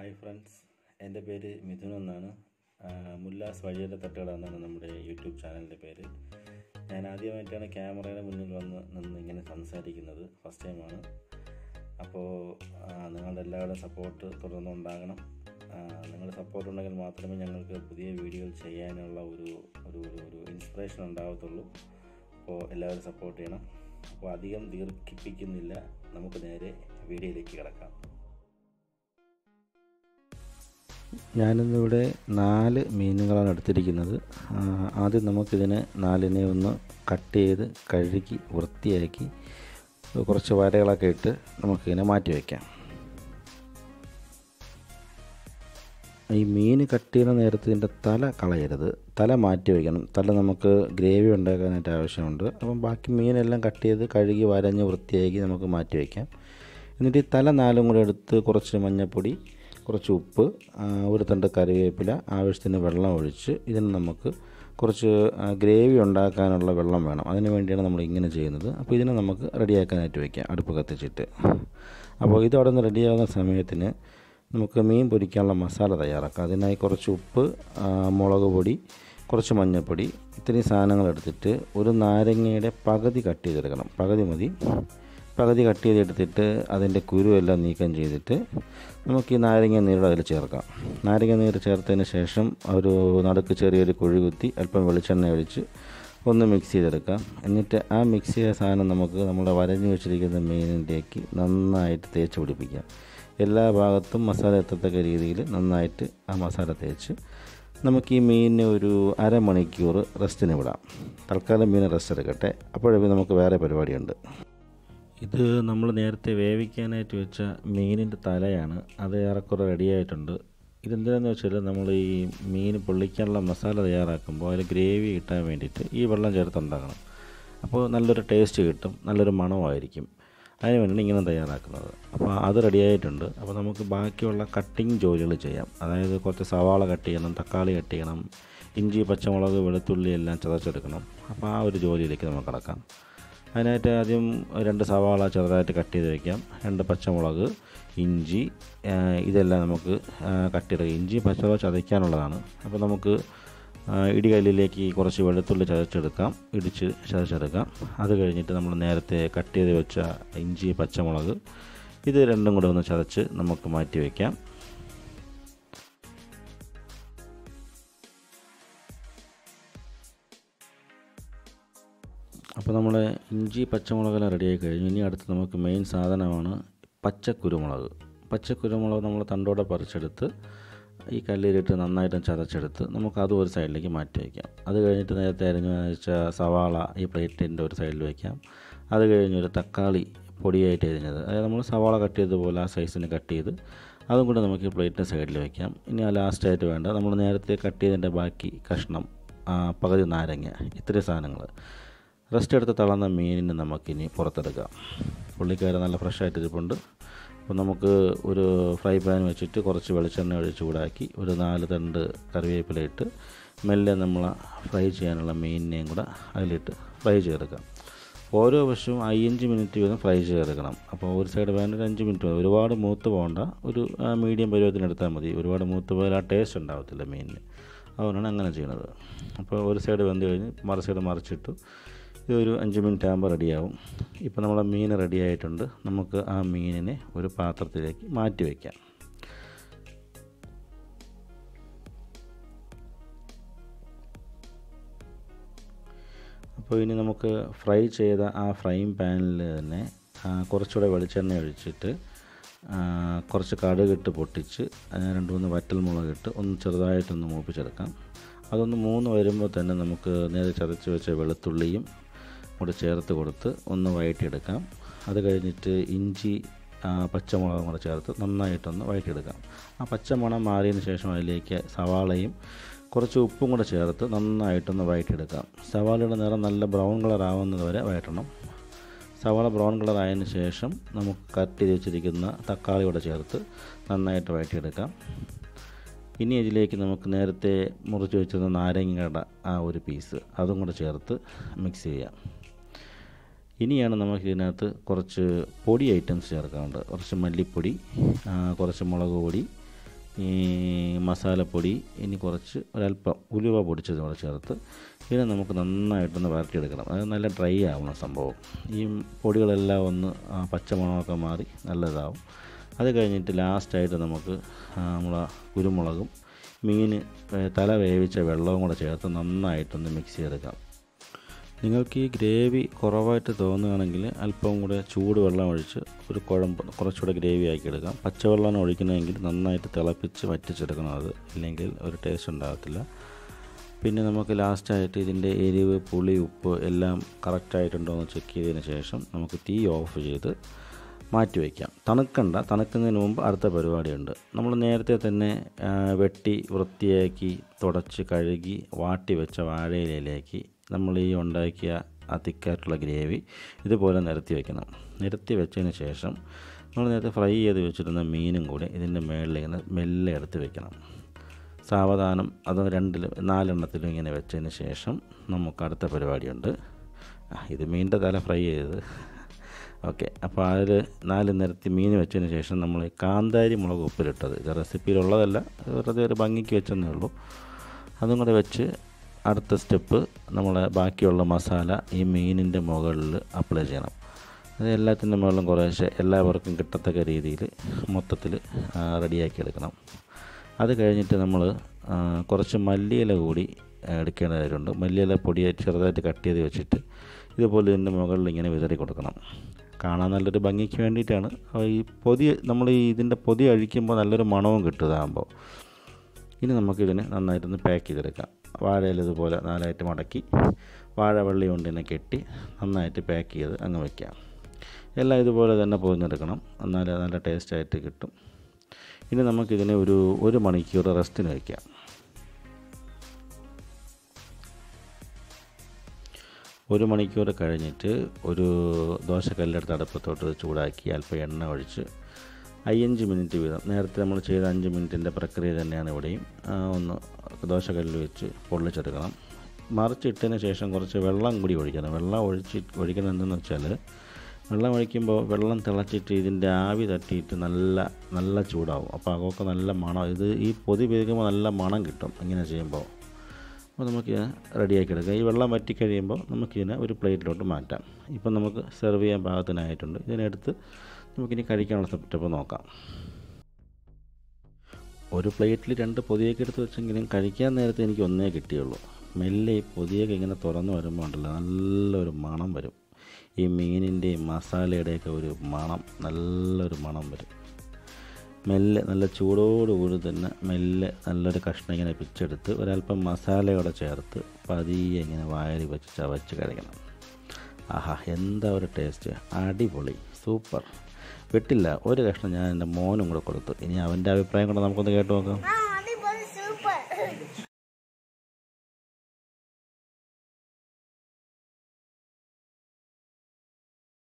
hi friends എൻ്റെ പേര് മിഥുൻ എന്നാണ് ആ, മുല്ലാസ് വഴിയുടെ തട്ടുകട എന്നാണ് നമ്മുടെ യൂട്യൂബ് ചാനലിൻ്റെ പേര് ഞാൻ ആദ്യമായിട്ടാണ് ക്യാമറയുടെ മുന്നിൽ വന്ന് നിന്ന് ഇങ്ങനെ സംസാരിക്കുന്നത് ഫസ്റ്റ് ടൈമാണ് അപ്പോൾ ആ, നിങ്ങളുടെ എല്ലാവരുടെയും സപ്പോർട്ട് തുടർന്നുണ്ടാകണം ആ, നിങ്ങളുടെ സപ്പോർട്ട് ഉണ്ടെങ്കിൽ മാത്രമേ ഞങ്ങൾക്ക് പുതിയ വീഡിയോകൾ ചെയ്യാനുള്ള ഒരു ഒരു ഒരു ഒരു ഇൻസ്പിറേഷൻ ഉണ്ടാകത്തുള്ളൂ അപ്പോൾ എല്ലാവരും സപ്പോർട്ട് ചെയ്യണം അപ്പോൾ അധികം ദീർഘിപ്പിക്കുന്നില്ല നമുക്ക് നേരെ വീഡിയോയിലേക്ക് കിടക്കാം ഞാനിന്നിവിടെ നാല് മീനുകളാണ് എടുത്തിരിക്കുന്നത് ആ, ആദ്യം നമുക്കിതിനെ നാലിനെ ഒന്ന് കട്ട് ചെയ്ത് കഴുകി വൃത്തിയാക്കി കുറച്ച് വരകളൊക്കെ ഇട്ട് നമുക്കിതിനെ മാറ്റി വയ്ക്കാം ഈ മീൻ കട്ട് ചെയ്യുന്ന നേരത്ത് ഇതിൻ്റെ തല കളയരുത് തല മാറ്റി വയ്ക്കണം തല നമുക്ക് ഗ്രേവി ഉണ്ടാക്കാനായിട്ട് ആവശ്യമുണ്ട് അപ്പം ബാക്കി മീനെല്ലാം കട്ട് ചെയ്ത് കഴുകി വരഞ്ഞ് വൃത്തിയാക്കി നമുക്ക് മാറ്റി വയ്ക്കാം എന്നിട്ട് ഈ തല നാലും കൂടെ എടുത്ത് കുറച്ച് മഞ്ഞൾപ്പൊടി കുറച്ച് ഉപ്പ് ആ, ഒരു തണ്ട് കറിവേപ്പില ആവശ്യത്തിന് വെള്ളം ഒഴിച്ച് ഇതിന് നമുക്ക് കുറച്ച് ആ, ഗ്രേവി ഉണ്ടാക്കാനുള്ള വെള്ളം വേണം അതിന് വേണ്ടിയാണ് നമ്മൾ ഇങ്ങനെ ചെയ്യുന്നത് അപ്പോൾ ഇതിനെ നമുക്ക് റെഡിയാക്കാനായിട്ട് വയ്ക്കാം അടുപ്പ് കത്തിച്ചിട്ട് അപ്പോൾ ഇത് അവിടെ നിന്ന് റെഡിയാകുന്ന സമയത്തിന് നമുക്ക് മീൻ പൊരിക്കാനുള്ള മസാല തയ്യാറാക്കാം അതിനായി കുറച്ച് ഉപ്പ് ആ, മുളക് പൊടി കുറച്ച് മഞ്ഞൾപ്പൊടി ഇത്രയും സാധനങ്ങൾ എടുത്തിട്ട് ഒരു നാരങ്ങയുടെ പകുതി കട്ട് ചെയ്തെടുക്കണം പകുതി മതി പകുതി കട്ട് ചെയ്തെടുത്തിട്ട് അതിൻ്റെ കുരുവെല്ലാം നീക്കം ചെയ്തിട്ട് നമുക്ക് ഈ നാരങ്ങ നീര് അതിൽ ചേർക്കാം നാരങ്ങ നീര് ചേർത്തതിന് ശേഷം ഒരു നടുക്ക് ചെറിയൊരു കുഴി കുത്തി അല്പം വെളിച്ചെണ്ണ ഒഴിച്ച് ഒന്ന് മിക്സ് ചെയ്തെടുക്കാം എന്നിട്ട് ആ മിക്സ് ചെയ്ത സാധനം നമുക്ക് നമ്മുടെ വരഞ്ഞു വെച്ചിരിക്കുന്ന മീനിൻ്റേക്ക് നന്നായിട്ട് തേച്ച് പിടിപ്പിക്കാം എല്ലാ ഭാഗത്തും മസാല എത്തത്തക്ക രീതിയിൽ നന്നായിട്ട് ആ മസാല തേച്ച് നമുക്ക് ഈ മീനിനെ ഒരു അരമണിക്കൂർ റെസ്റ്റിന് വിടാം തൽക്കാലം മീൻ റെസ്റ്റ് എടുക്കട്ടെ അപ്പോഴേ നമുക്ക് വേറെ പരിപാടിയുണ്ട് ഇത് നമ്മൾ നേരത്തെ വേവിക്കാനായിട്ട് വെച്ച മീനിൻ്റെ തലയാണ് അത് ഏറെക്കുറെ റെഡിയായിട്ടുണ്ട് ഇതെന്തിനാന്ന് വെച്ചാൽ നമ്മൾ ഈ മീൻ പൊള്ളിക്കാനുള്ള മസാല തയ്യാറാക്കുമ്പോൾ അതിൽ ഗ്രേവി കിട്ടാൻ വേണ്ടിയിട്ട് ഈ വെള്ളം ചേർത്തുണ്ടാക്കണം അപ്പോൾ നല്ലൊരു ടേസ്റ്റ് കിട്ടും നല്ലൊരു മണമായിരിക്കും അതിന് വേണ്ടിയാണ് ഇങ്ങനെ തയ്യാറാക്കുന്നത് അപ്പോൾ അത് റെഡിയായിട്ടുണ്ട് അപ്പോൾ നമുക്ക് ബാക്കിയുള്ള കട്ടിങ് ജോലികൾ ചെയ്യാം അതായത് കുറച്ച് സവാള കട്ട് ചെയ്യണം തക്കാളി കട്ട് ചെയ്യണം ഇഞ്ചി പച്ചമുളക് വെളുത്തുള്ളി എല്ലാം ചതച്ചെടുക്കണം അപ്പോൾ ആ ഒരു ജോലിയിലേക്ക് നമുക്ക് കിടക്കാം അതിനായിട്ട് ആദ്യം രണ്ട് സവാള ചെറുതായിട്ട് കട്ട് ചെയ്ത് വയ്ക്കാം രണ്ട് പച്ചമുളക് ഇഞ്ചി ആ, ഇതെല്ലാം നമുക്ക് ആ, കട്ട് ചെയ്ത് ഇഞ്ചി പച്ചമുളക് ചതയ്ക്കാനുള്ളതാണ് അപ്പോൾ നമുക്ക് ആ, ഇടികല്ലിലേക്ക് കുറച്ച് വെളുത്തുള്ളി ചതച്ചെടുക്കാം ഇടിച്ച് ചതച്ചെടുക്കാം അത് കഴിഞ്ഞിട്ട് നമ്മൾ നേരത്തെ കട്ട് ചെയ്ത് വെച്ച ഇഞ്ചി പച്ചമുളക് ഇത് രണ്ടും കൂടെ ഒന്ന് ചതച്ച് നമുക്ക് മാറ്റി വയ്ക്കാം അപ്പോൾ നമ്മൾ ഇഞ്ചി പച്ചമുളകെല്ലാം റെഡിയായി കഴിഞ്ഞു ഇനി അടുത്ത് നമുക്ക് മെയിൻ സാധനമാണ് പച്ചക്കുരുമുളക് പച്ചക്കുരുമുളക് നമ്മൾ തണ്ടോടെ പറിച്ചെടുത്ത് ഈ കല്ലിലിട്ട് നന്നായിട്ട് ചതച്ചെടുത്ത് നമുക്ക് അതും ഒരു സൈഡിലേക്ക് മാറ്റി വയ്ക്കാം അത് കഴിഞ്ഞിട്ട് നേരത്തെ അരിഞ്ഞു വെച്ച സവാള ഈ പ്ലേറ്റിൻ്റെ ഒരു സൈഡിൽ വയ്ക്കാം അത് കഴിഞ്ഞ് ഒരു തക്കാളി പൊടിയായിട്ട് അരിഞ്ഞത് അതായത് നമ്മൾ സവാള കട്ട് ചെയ്തതുപോലെ ആ സൈസിന് കട്ട് ചെയ്ത് അതും കൂടെ നമുക്ക് ഈ പ്ലേറ്റിൻ്റെ സൈഡിൽ വയ്ക്കാം ഇനി ആ ലാസ്റ്റായിട്ട് വേണ്ട നമ്മൾ നേരത്തെ കട്ട് ചെയ്തതിൻ്റെ ബാക്കി കഷ്ണം ആ, പകുതി നാരങ്ങ ഇത്രയും സാധനങ്ങൾ റെസ്റ്റ് എടുത്ത് തളർന്ന മീനിനെ നമുക്കിനി പുറത്തെടുക്കാം പുള്ളിക്കാരൻ നല്ല ഫ്രഷായിട്ട് ഇരിപ്പുണ്ട് അപ്പോൾ നമുക്ക് ഒരു ഫ്രൈ പാൻ വെച്ചിട്ട് കുറച്ച് വെളിച്ചെണ്ണ ഒഴിച്ച് ചൂടാക്കി ഒരു നാല് തണ്ട് കറിവേപ്പില ഇട്ട് മെല്ലെ നമ്മൾ ഫ്രൈ ചെയ്യാനുള്ള മീനിനെയും കൂടെ അതിലിട്ട് ഫ്രൈ ചെയ്തെടുക്കാം ഓരോ വശവും അഞ്ച് മിനിറ്റ് വീതം ഫ്രൈ ചെയ്തെടുക്കണം അപ്പോൾ ഒരു സൈഡ് വേണ്ട ഒരു അഞ്ച് മിനിറ്റ് മതി ഒരുപാട് മൂത്ത് പോകണ്ട ഒരു മീഡിയം പരുവത്തിന് എടുത്താൽ മതി ഒരുപാട് മൂത്ത് പോയാൽ ആ ടേസ്റ്റ് ഉണ്ടാകത്തില്ല മീനിന് അതുകൊണ്ടാണ് അങ്ങനെ ചെയ്യണത് അപ്പോൾ ഒരു സൈഡ് വെന്ത് കഴിഞ്ഞ് മറു സൈഡ് മറിച്ചിട്ടു ഇതൊരു അഞ്ച് മിനിറ്റ് ആകുമ്പോൾ റെഡിയാവും ഇപ്പോൾ നമ്മളെ മീൻ റെഡി ആയിട്ടുണ്ട് നമുക്ക് ആ മീനിനെ ഒരു പാത്രത്തിലേക്ക് മാറ്റി വയ്ക്കാം അപ്പോൾ ഇനി നമുക്ക് ഫ്രൈ ചെയ്ത ആ ഫ്രൈങ് പാനിൽ തന്നെ ആ, കുറച്ചുകൂടെ വെളിച്ചെണ്ണ ഒഴിച്ചിട്ട് ആ, കുറച്ച് കടുകിട്ട് പൊട്ടിച്ച് അതിന് രണ്ട് മൂന്ന് വറ്റൽ മുളകിട്ട് ഒന്ന് ചെറുതായിട്ടൊന്ന് മൂപ്പിച്ചെടുക്കാം അതൊന്ന് മൂന്ന് വരുമ്പോൾ തന്നെ നമുക്ക് നേരെ ചതച്ച് വെച്ച വെളുത്തുള്ളിയും കൂടെ ചേർത്ത് കൊടുത്ത് ഒന്ന് വഴറ്റിയെടുക്കാം അത് കഴിഞ്ഞിട്ട് ഇഞ്ചി ആ, പച്ചമുളകും കൂടെ ചേർത്ത് നന്നായിട്ടൊന്ന് വഴറ്റിയെടുക്കാം ആ പച്ചമണം മാറിയതിന് ശേഷം അതിലേക്ക് സവാളയും കുറച്ച് ഉപ്പും കൂടെ ചേർത്ത് നന്നായിട്ടൊന്ന് വഴറ്റിയെടുക്കാം സവാളയുടെ നിറം നല്ല ബ്രൗൺ കളർ ആവുന്നത് വരെ വഴറ്റണം സവാള ബ്രൗൺ കളർ ആയതിനു ശേഷം നമുക്ക് കട്ട് ചെയ്ത് വെച്ചിരിക്കുന്ന തക്കാളി കൂടെ ചേർത്ത് നന്നായിട്ട് വഴറ്റിയെടുക്കാം ഇനി ഇതിലേക്ക് നമുക്ക് നേരത്തെ മുറിച്ച് വെച്ചിരുന്ന നാരങ്ങയുടെ ആ ഒരു പീസ് അതും കൂടെ ചേർത്ത് മിക്സ് ചെയ്യാം ഇനിയാണ് നമുക്ക് ഇതിനകത്ത് കുറച്ച് പൊടി ഐറ്റംസ് ചേർക്കാനുണ്ട് കുറച്ച് മല്ലിപ്പൊടി ആ, കുറച്ച് മുളക് പൊടി ഈ മസാലപ്പൊടി ഇനി കുറച്ച് ഒരല്പം ഉലുവ പൊടിച്ചത് കൂടെ ചേർത്ത് ഇതിനെ നമുക്ക് നന്നായിട്ടൊന്ന് വരട്ടിയെടുക്കണം അത് നല്ല ഡ്രൈ ആവണം സംഭവം ഈ പൊടികളെല്ലാം ഒന്ന് ആ പച്ചമണമൊക്കെ മാറി നല്ലതാവും അത് കഴിഞ്ഞിട്ട് ലാസ്റ്റായിട്ട് നമുക്ക് നമ്മളെ കുരുമുളകും മീൻ തല വേവിച്ച വെള്ളവും കൂടെ ചേർത്ത് നന്നായിട്ടൊന്ന് മിക്സ് ചെയ്തെടുക്കാം നിങ്ങൾക്ക് ഈ ഗ്രേവി കുറവായിട്ട് തോന്നുകയാണെങ്കിൽ അല്പം കൂടെ ചൂടുവെള്ളം ഒഴിച്ച് ഒരു കുഴമ്പ് കുറച്ചുകൂടെ ഗ്രേവി ആക്കി എടുക്കാം പച്ചവെള്ളം ഒഴിക്കണമെങ്കിൽ നന്നായിട്ട് തിളപ്പിച്ച് വറ്റിച്ചെടുക്കണം അത് ഇല്ലെങ്കിൽ ഒരു ടേസ്റ്റ് ഉണ്ടാകത്തില്ല പിന്നെ നമുക്ക് ലാസ്റ്റായിട്ട് ഇതിൻ്റെ എരിവ് പുളി ഉപ്പ് എല്ലാം കറക്റ്റായിട്ടുണ്ടോ എന്ന് ചെക്ക് ചെയ്തതിന് ശേഷം നമുക്ക് തീ ഓഫ് ചെയ്ത് മാറ്റി വയ്ക്കാം തണുക്കണ്ട തണുക്കുന്നതിന് മുമ്പ് അടുത്ത പരിപാടിയുണ്ട് നമ്മൾ നേരത്തെ തന്നെ വെട്ടി വൃത്തിയാക്കി തുടച്ച് കഴുകി വാട്ടി വെച്ച വാഴയിലയിലേക്ക് നമ്മൾ ഈ ഉണ്ടാക്കിയ ആ തിക്കായിട്ടുള്ള ഗ്രേവി ഇതുപോലെ നിരത്തി വെക്കണം നിരത്തി വെച്ചതിന് ശേഷം നമ്മൾ നേരത്തെ ഫ്രൈ ചെയ്ത് വെച്ചിരുന്ന മീനും കൂടി ഇതിൻ്റെ മുകളിൽ ഇങ്ങനെ മെല്ലെ എടുത്ത് വെക്കണം സാവധാനം അത് രണ്ടിലും നാലെണ്ണത്തിലും ഇങ്ങനെ വെച്ചതിന് ശേഷം നമുക്ക് അടുത്ത പരിപാടിയുണ്ട് ഇത് മീനിൻ്റെ തല ഫ്രൈ ചെയ്തത് ഓക്കെ അപ്പോൾ അതിൽ നാല് നിരത്തി മീൻ വെച്ചതിന് ശേഷം നമ്മൾ കാന്താരി മുളക് ഉപ്പിലിട്ടത് ഇത് റെസിപ്പിയിലുള്ളതല്ല വെറുതെ ഒരു ഭംഗിക്ക് വെച്ചെന്നേ ഉള്ളൂ അതും കൂടെ വെച്ച് അടുത്ത സ്റ്റെപ്പ് നമ്മളെ ബാക്കിയുള്ള മസാല ഈ മീനിൻ്റെ മുകളിൽ അപ്ലൈ ചെയ്യണം അത് എല്ലാത്തിൻ്റെ മുകളിലും കുറേശ്ശെ എല്ലാവർക്കും കിട്ടത്തക്ക രീതിയിൽ മൊത്തത്തിൽ റെഡിയാക്കി എടുക്കണം അത് കഴിഞ്ഞിട്ട് നമ്മൾ കുറച്ച് മല്ലിയില കൂടി എടുക്കേണ്ടതായിട്ടുണ്ട് മല്ലിയില പൊടിയായി ചെറുതായിട്ട് കട്ട് ചെയ്ത് വെച്ചിട്ട് ഇതുപോലെ ഇതിൻ്റെ മുകളിൽ ഇങ്ങനെ വിതറി കൊടുക്കണം കാണാൻ നല്ലൊരു ഭംഗിക്ക് വേണ്ടിയിട്ടാണ് ഈ പൊതി നമ്മൾ ഈ ഇതിൻ്റെ പൊതി അഴിക്കുമ്പോൾ നല്ലൊരു മണവും കിട്ടും ഇതാകുമ്പോൾ ഇനി നമുക്കിതിനെ നന്നായിട്ടൊന്ന് പാക്ക് ചെയ്തെടുക്കാം വാഴയിൽ ഇതുപോലെ നാലായിട്ട് മടക്കി വാഴവള്ളി കൊണ്ട് തന്നെ കെട്ടി നന്നായിട്ട് പാക്ക് ചെയ്ത് അങ്ങ് വയ്ക്കാം എല്ലാം ഇതുപോലെ തന്നെ പൊതിഞ്ഞെടുക്കണം എന്നാലേ നല്ല ടേസ്റ്റായിട്ട് കിട്ടും ഇനി നമുക്കിതിനെ ഒരു ഒരു മണിക്കൂർ റെസ്റ്റിന് വയ്ക്കാം ഒരു മണിക്കൂർ കഴിഞ്ഞിട്ട് ഒരു ദോശക്കല്ലെടുത്ത് അടുപ്പത്തോട്ട് ചൂടാക്കി അല്പം എണ്ണ ഒഴിച്ച് അയ്യഞ്ച് മിനിറ്റ് വീതം നേരത്തെ നമ്മൾ ചെയ്ത അഞ്ച് മിനിറ്റിൻ്റെ പ്രക്രിയ തന്നെയാണ് ഇവിടെയും ഒന്ന് ദോശക്കല്ലിൽ വെച്ച് പൊള്ളിച്ചെടുക്കണം മറിച്ചിട്ടതിന് ശേഷം കുറച്ച് വെള്ളം കൂടി ഒഴിക്കണം വെള്ളം ഒഴിച്ച് ഒഴിക്കുന്നത് എന്തെന്ന് വെച്ചാൽ വെള്ളം ഒഴിക്കുമ്പോൾ വെള്ളം തിളച്ചിട്ട് ഇതിൻ്റെ ആവി തട്ടിയിട്ട് നല്ല നല്ല ചൂടാവും അപ്പോൾ അതൊക്കെ നല്ല മണം ഇത് ഈ പൊതി വേകുമ്പോൾ നല്ല മണം കിട്ടും ഇങ്ങനെ ചെയ്യുമ്പോൾ അപ്പോൾ നമുക്ക് റെഡിയാക്കി എടുക്കാം ഈ വെള്ളം വറ്റി കഴിയുമ്പോൾ നമുക്കിതിനെ ഒരു പ്ലേറ്റിലോട്ട് മാറ്റാം ഇപ്പം നമുക്ക് സെർവ് ചെയ്യാൻ പാകത്തിനായിട്ടുണ്ട് ഇതിനെടുത്ത് നമുക്കിനി കഴിക്കാനുള്ള സ്റ്റെപ്പ് നോക്കാം ഒരു പ്ലേറ്റിൽ രണ്ട് പൊതിയൊക്കെ എടുത്ത് വെച്ചെങ്കിലും കഴിക്കാൻ നേരത്തെ എനിക്ക് ഒന്നേ കിട്ടിയുള്ളൂ മെല്ലെ ഈ പൊതിയൊക്കെ ഇങ്ങനെ തുറന്ന് വരുമ്പോൾ ഉണ്ടല്ലോ നല്ലൊരു മണം വരും ഈ മീനിൻ്റെയും മസാലയുടെയൊക്കെ ഒരു മണം നല്ലൊരു മണം വരും മെല്ലെ നല്ല ചൂടോടുകൂടി തന്നെ മെല്ലെ നല്ലൊരു കഷ്ണം ഇങ്ങനെ പിച്ചെടുത്ത് ഒരല്പം മസാലയോടെ ചേർത്ത് പതിയെ ഇങ്ങനെ വായരി വെച്ച് ചവച്ച് കഴിക്കണം ആഹാ എന്താ ഒരു ടേസ്റ്റ് അടിപൊളി സൂപ്പർ വിട്ടില്ല ഒരു കഷ്ണം ഞാൻ എൻ്റെ മോനും കൂടെ കൊടുത്തു ഇനി അവൻ്റെ അഭിപ്രായം കൂടെ നമുക്കൊന്ന് കേട്ട് നോക്കാം ആ അടിപൊളി സൂപ്പർ